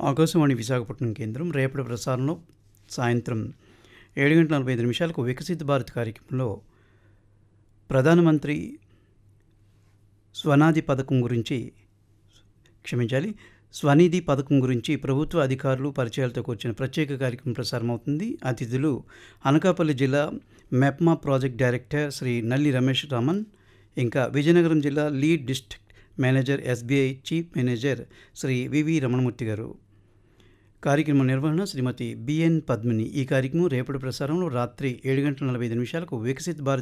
ఆకాశవాణి విశాఖపట్నం కేంద్రం రేపటి ప్రసారంలో సాయంత్రం ఏడు గంటల నలభై ఐదు నిమిషాలకు వికసిత భారత్ కార్యక్రమంలో ప్రధానమంత్రి స్వనాది పథకం గురించి క్షమించాలి స్వనిధి పథకం గురించి ప్రభుత్వ అధికారులు పరిచయాలతో కూర్చిన ప్రత్యేక కార్యక్రమం ప్రసారం అవుతుంది అతిథులు అనకాపల్లి జిల్లా మెప్మా ప్రాజెక్ట్ డైరెక్టర్ శ్రీ నల్లి రమేష్ రామన్ ఇంకా విజయనగరం జిల్లా lead district manager SBI chief manager Shri V V Ramanamurthy గారు కార్యక్రమ నిర్వహణ శ్రీమతి బిఎన్ పద్మిని ఈ కార్యక్రమం రేపటి ప్రసారంలో రాత్రి ఏడు గంటల నలభై ఐదు నిమిషాలకు వికసిత్ భారత్